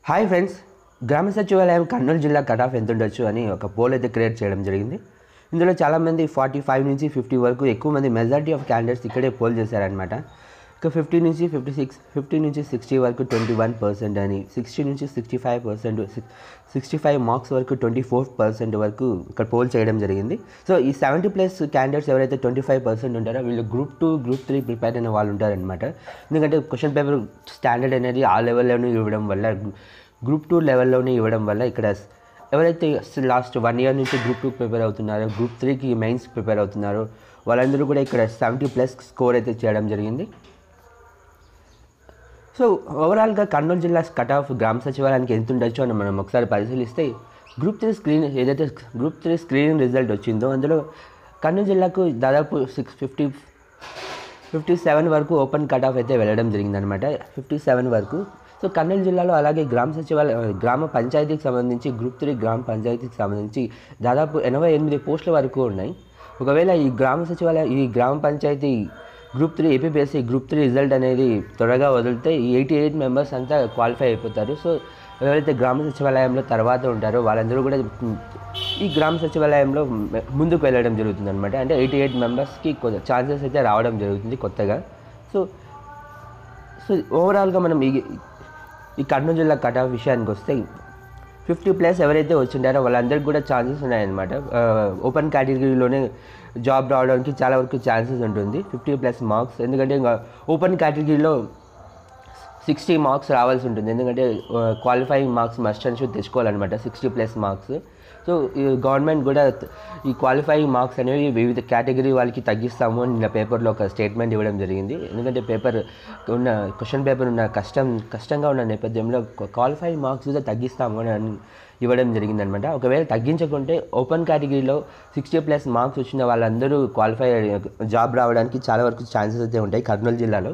hi friends గ్రామ సచివాలయం కర్నూలు జిల్లా కట్ ఆఫ్ ఎంత ఉండొచ్చు అని ఒక పోల్ అయితే క్రియేట్ చేయడం జరిగింది ఇందులో చాలామంది ఫార్టీ ఫైవ్ నుంచి ఫిఫ్టీ వరకు ఎక్కువ మంది మెజారిటీ ఆఫ్ క్యాండిడేట్స్ ఇక్కడే పోల్ చేశారనమాట ఇక ఫిఫ్టీ నుంచి ఫిఫ్టీ సిక్స్ ఫిఫ్టీ నుంచి సిక్స్టీ వరకు ట్వంటీ వన్ పర్సెంట్ అని సిక్స్టీ నుంచి sixty five percent sixty five marks వరకు ట్వంటీ ఫోర్ పర్సెంట్ వరకు ఇక్కడ పోల్ చేయడం జరిగింది సో ఈ సెవెంటీ ప్లస్ క్యాండిడేట్స్ ఎవరైతే ట్వంటీ ఫైవ్ పర్సెంట్ ఉంటారో వీళ్ళు group two group three prepare అయిన వాళ్ళు ఉంటారనమాట ఎందుకంటే క్వశ్చన్ పేపర్ స్టాండర్డ్ అనేది ఆ లెవెల్లోనే ఇవ్వడం వల్ల గ్రూప్ టూ లెవెల్లోనే ఇవ్వడం వల్ల ఇక్కడ ఎవరైతే లాస్ట్ వన్ ఇయర్ నుంచి గ్రూప్ టూ ప్రిపేర్ అవుతున్నారో గ్రూప్ త్రీకి మెయిన్స్ ప్రిపేర్ అవుతున్నారో వాళ్ళందరూ కూడా ఇక్కడ సెవెంటీ ప్లస్ స్కోర్ అయితే చేయడం జరిగింది సో ఓవరాల్గా కర్నూలు జిల్లా కట్ ఆఫ్ గ్రామ సచివాలయానికి ఎంత ఉండొచ్చు అని మనం ఒకసారి పరిశీలిస్తే గ్రూప్ త్రీ స్క్రీన్ ఏదైతే గ్రూప్ త్రీ స్క్రీనింగ్ రిజల్ట్ వచ్చిందో అందులో కర్నూలు జిల్లాకు దాదాపు సిక్స్ ఫిఫ్టీ ఫిఫ్టీ సెవెన్ వరకు ఓపెన్ కట్ ఆఫ్ అయితే వెళ్ళడం జరిగిందనమాట ఫిఫ్టీ సెవెన్ వరకు సో కర్నూలు జిల్లాలో అలాగే గ్రామ సచివాలయ గ్రామ పంచాయతీకి సంబంధించి గ్రూప్ త్రీ గ్రామ పంచాయతీకి సంబంధించి దాదాపు ఎనభై ఎనిమిది పోస్టుల వరకు ఉన్నాయి ఒకవేళ ఈ గ్రామ సచివాలయ ఈ గ్రామ panchayat group three APPSC group three result అనేది త్వరగా వదిలితే ఈ ఎయిటీ ఎయిట్ మెంబర్స్ అంతా క్వాలిఫై అయిపోతారు సో ఎవరైతే గ్రామ సచివాలయంలో తర్వాత ఉంటారో వాళ్ళందరూ కూడా ఈ గ్రామ సచివాలయంలో ముందుకు వెళ్ళడం జరుగుతుంది అనమాట అంటే ఎయిటీ ఎయిట్ మెంబర్స్కి ఛాన్సెస్ అయితే రావడం జరుగుతుంది కొత్తగా సో సో ఓవరాల్గా మనం ఈ ఈ కర్నూలు జిల్లా కట్ ఆఫ్ విషయానికి వస్తే ఫిఫ్టీ ప్లస్ ఎవరైతే వచ్చింటారో వాళ్ళందరికీ కూడా ఛాన్సెస్ ఉన్నాయన్నమాట ఓపెన్ కేటగిరీలోనే జాబ్ రావడానికి చాలా వరకు ఛాన్సెస్ ఉంటుంది ఫిఫ్టీ ప్లస్ మార్క్స్ ఎందుకంటే ఇంకా ఓపెన్ కేటగిరీలో సిక్స్టీ మార్క్స్ రావాల్సి ఉంటుంది ఎందుకంటే qualifying marks must and should తెచ్చుకోవాలన్నమాట సిక్స్టీ ప్లస్ మార్క్స్ సో ఈ గవర్నమెంట్ కూడా ఈ క్వాలిఫైయింగ్ మార్క్స్ అనేవి వివిధ కేటగిరీ వాళ్ళకి తగ్గిస్తాము అని నిన్న పేపర్లో ఒక స్టేట్మెంట్ ఇవ్వడం జరిగింది ఎందుకంటే పేపర్ ఉన్న క్వశ్చన్ పేపర్ ఉన్న కష్టం కష్టంగా ఉన్న నేపథ్యంలో క్వాలిఫైయింగ్ మార్క్స్ కూడా తగ్గిస్తాము అని ఇవ్వడం జరిగిందనమాట ఒకవేళ తగ్గించకుంటే ఓపెన్ కేటగిరీలో సిక్స్టీ ప్లస్ మార్క్స్ వచ్చిన వాళ్ళందరూ క్వాలిఫై జాబ్ రావడానికి చాలా వరకు ఛాన్సెస్ అయితే ఉంటాయి కర్నూలు జిల్లాలో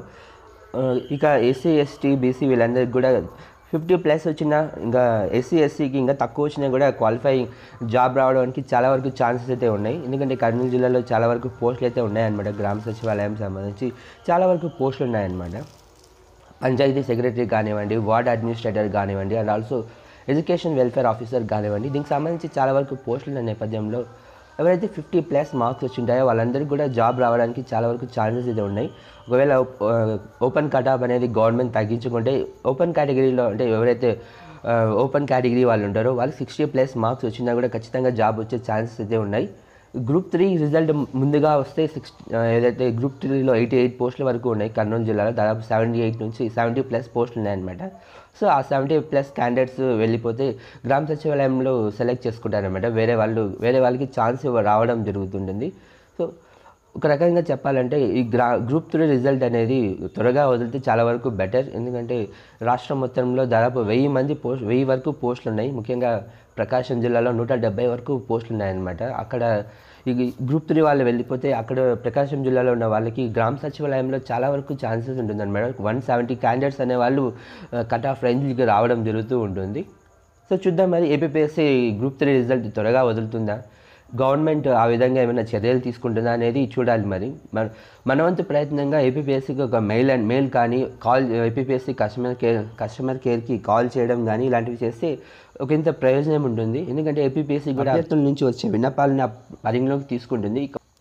ఇక ఎస్సీ ఎస్టీ బీసీ వీళ్ళందరికీ కూడా ఫిఫ్టీ ప్లస్ వచ్చిన ఇంకా ఎస్సీ ఎస్సీకి ఇంకా తక్కువ వచ్చినా కూడా క్వాలిఫై జాబ్ రావడానికి చాలా వరకు ఛాన్సెస్ అయితే ఉన్నాయి ఎందుకంటే కర్నూలు జిల్లాలో చాలా వరకు పోస్టులు అయితే ఉన్నాయన్నమాట గ్రామ సచివాలయం సంబంధించి చాలా వరకు పోస్టులు ఉన్నాయన్నమాట పంచాయతీ సెక్రటరీ కానివ్వండి వార్డ్ అడ్మినిస్ట్రేటర్ కానివ్వండి and also education welfare officer కానివ్వండి దీనికి సంబంధించి చాలా వరకు పోస్టులు ఉన్న నేపథ్యంలో ఎవరైతే ఫిఫ్టీ ప్లస్ మార్క్స్ వచ్చింటాయో వాళ్ళందరికీ కూడా జాబ్ రావడానికి చాలా వరకు ఛాన్సెస్ అయితే ఉన్నాయి ఒకవేళ ఓపెన్ కటాప్ అనేది గవర్నమెంట్ తగ్గించుకుంటే ఓపెన్ కేటగిరీలో అంటే ఎవరైతే ఓపెన్ కేటగిరీ వాళ్ళు ఉంటారో వాళ్ళు సిక్స్టీ ప్లస్ మార్క్స్ వచ్చినా కూడా ఖచ్చితంగా జాబ్ వచ్చే ఛాన్సెస్ అయితే ఉన్నాయి గ్రూప్ త్రీ రిజల్ట్ ముందుగా వస్తే సిక్స్ ఏదైతే గ్రూప్ త్రీలో ఎయిటీ ఎయిట్ పోస్టుల వరకు ఉన్నాయి కర్నూలు జిల్లాలో దాదాపు సెవెంటీ ఎయిట్ నుంచి సెవెంటీ ప్లస్ పోస్టులు ఉన్నాయన్నమాట సో ఆ సెవెంటీ ప్లస్ క్యాండిడేట్స్ వెళ్ళిపోతే గ్రామ సచివాలయంలో సెలెక్ట్ చేసుకుంటారనమాట వేరే వాళ్ళు వేరే వాళ్ళకి ఛాన్స్ రావడం జరుగుతుంటుంది సో ఒక రకంగా చెప్పాలంటే ఈ గ్రా గ్రూప్ త్రీ రిజల్ట్ అనేది త్వరగా వదిలితే చాలా వరకు బెటర్ ఎందుకంటే రాష్ట్రం మొత్తంలో దాదాపు వెయ్యి మంది పోస్ట్ వెయ్యి వరకు పోస్టులు ఉన్నాయి ముఖ్యంగా ప్రకాశం జిల్లాలో నూట డెబ్బై వరకు పోస్టులు ఉన్నాయన్నమాట అక్కడ ఈ గ్రూప్ త్రీ వాళ్ళు వెళ్ళిపోతే అక్కడ ప్రకాశం జిల్లాలో ఉన్న వాళ్ళకి గ్రామ సచివాలయంలో చాలా వరకు ఛాన్సెస్ ఉంటుందన్నమాట వన్ సెవెంటీ క్యాండిడేట్స్ అనే వాళ్ళు కట్ ఆఫ్ రేంజ్కి రావడం జరుగుతూ ఉంటుంది సో చూద్దాం మరి ఏపీఎస్సీ గ్రూప్ త్రీ రిజల్ట్ త్వరగా వదులుతుందా గవర్నమెంట్ ఆ విధంగా ఏమైనా చర్యలు తీసుకుంటుందా అనేది చూడాలి మరి మన మనవంతు ప్రయత్నంగా ఏపీఎస్సీకి ఒక మెయిల్ అండ్ మెయిల్ కానీ call APSC customer care customer కేర్కి కాల్ చేయడం కానీ ఇలాంటివి చేస్తే ఒక ఇంత ప్రయోజనం ఉంటుంది ఎందుకంటే ఏపీఎస్సీ కూడా అభ్యర్థుల నుంచి వచ్చే విన్నపాలను పరిగణలోకి తీసుకుంటుంది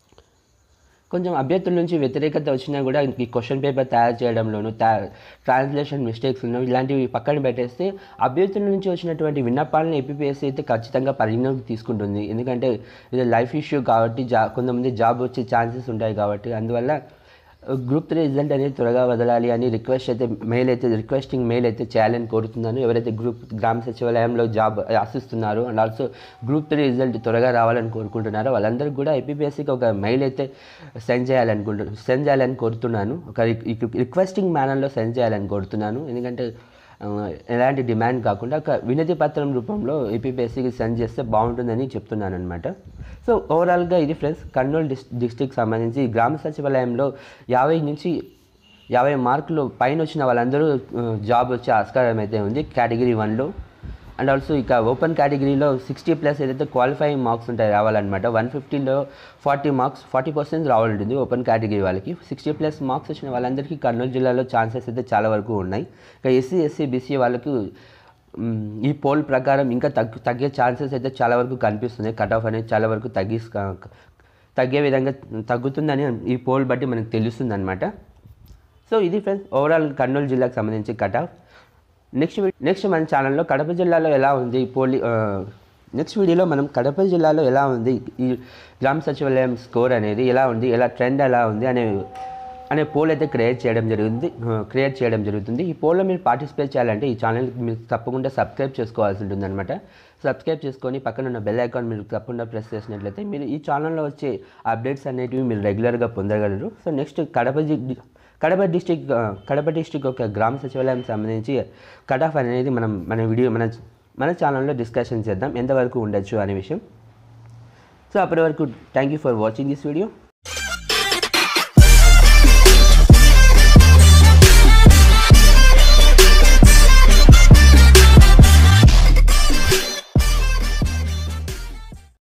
కొంచెం అభ్యర్థుల నుంచి వ్యతిరేకత వచ్చినా కూడా ఈ క్వశ్చన్ పేపర్ తయారు చేయడంలోను ట్రాన్స్లేషన్ మిస్టేక్స్ ఇలాంటివి పక్కన పెట్టేస్తే అభ్యర్థుల నుంచి వచ్చినటువంటి విన్నపాలను ఏపీఎస్సీ అయితే ఖచ్చితంగా పరిగణలోకి తీసుకుంటుంది ఎందుకంటే ఇది లైఫ్ ఇష్యూ కాబట్టి జా కొంతమంది జాబ్ వచ్చే ఛాన్సెస్ ఉంటాయి కాబట్టి అందువల్ల గ్రూప్ త్రీ రిజల్ట్ అనేది త్వరగా వదలాలి అని రిక్వెస్ట్ అయితే మెయిల్ అయితే రిక్వెస్టింగ్ మెయిల్ అయితే చేయాలని కోరుతున్నాను ఎవరైతే గ్రూప్ గ్రామ సచివాలయంలో జాబ్ ఆశిస్తున్నారో and also group three result త్వరగా రావాలని కోరుకుంటున్నారో వాళ్ళందరికీ కూడా ఏపీఎస్సీకి ఒక మెయిల్ అయితే సెండ్ చేయాలనుకుంటు సెండ్ చేయాలని కోరుతున్నాను ఒక రిక్వెస్టింగ్ మేనర్లో సెండ్ చేయాలని కోరుతున్నాను ఎందుకంటే ఎలాంటి డిమాండ్ కాకుండా ఒక వినతి పత్రం రూపంలో ఏపీఎస్సీకి సెండ్ చేస్తే బాగుంటుందని చెప్తున్నాను అనమాట సో ఓవరాల్గా ఇది ఫ్రెండ్స్ కర్నూలు డిస్ డిస్టిక్ సంబంధించి గ్రామ సచివాలయంలో యాభై నుంచి యాభై మార్కులు పైన వచ్చిన వాళ్ళందరూ జాబ్ వచ్చే ఆస్కారం అయితే ఉంది కేటగిరీ వన్లో అండ్ ఆల్సో ఇక ఓపెన్ కేటగిరీలో సిక్స్టీ ప్లస్ ఏదైతే క్వాలిఫైయింగ్ మార్క్స్ ఉంటాయి రావాలన్నమాట వన్ ఫిఫ్టీలో ఫార్టీ మార్క్స్ ఫార్టీ పర్సెంట్ రావాలంటుంది ఓపెన్ కేటగిరీ వాళ్ళకి సిక్స్టీ ప్లస్ మార్క్స్ వచ్చిన వాళ్ళందరికీ కర్నూలు జిల్లాలో ఛాన్సెస్ అయితే చాలా వరకు ఉన్నాయి ఇక ఎస్సీ ఎస్సీ బీసీ వాళ్ళకు మ్, ఈ పోల్ ప్రకారం ఇంకా తగ్గు తగ్గే ఛాన్సెస్ అయితే చాలా వరకు కనిపిస్తున్నాయి కట్ ఆఫ్ అనేది చాలా వరకు తగ్గి తగ్గే విధంగా తగ్గుతుందని ఈ పోల్ బట్టి మనకు తెలుస్తుంది అనమాట సో ఇది ఫ్రెండ్స్ ఓవరాల్ కర్నూలు జిల్లాకు సంబంధించి కట్ ఆఫ్ నెక్స్ట్ నెక్స్ట్ మన ఛానల్లో కడప జిల్లాలో ఎలా ఉంది ఈ పోలి నెక్స్ట్ వీడియోలో మనం కడప జిల్లాలో ఎలా ఉంది ఈ గ్రామ సచివాలయం స్కోర్ అనేది ఎలా ఉంది ఎలా ట్రెండ్ ఎలా ఉంది అనే అనే పోల్ అయితే క్రియేట్ చేయడం జరుగుతుంది క్రియేట్ చేయడం జరుగుతుంది ఈ పోల్లో మీరు పార్టిసిపేట్ చేయాలంటే ఈ ఛానల్ మీరు తప్పకుండా సబ్స్క్రైబ్ చేసుకోవాల్సి ఉంటుంది అనమాట సబ్స్క్రైబ్ చేసుకొని పక్కన ఉన్న బెల్ ఐకాన్ మీరు తప్పకుండా ప్రెస్ చేసినట్లయితే మీరు ఈ ఛానల్లో వచ్చే అప్డేట్స్ అనేటివి మీరు రెగ్యులర్గా పొందగలరు సో నెక్స్ట్ కడప జి కడప డిస్టిక్ కడప డిస్టిక్ యొక్క గ్రామ సచివాలయం సంబంధించి కట్ ఆఫ్ అనేది మనం మన వీడియో మన మన ఛానల్లో డిస్కషన్ చేద్దాం ఎంతవరకు ఉండొచ్చు అనే విషయం సో అప్పటి వరకు thank you for watching this video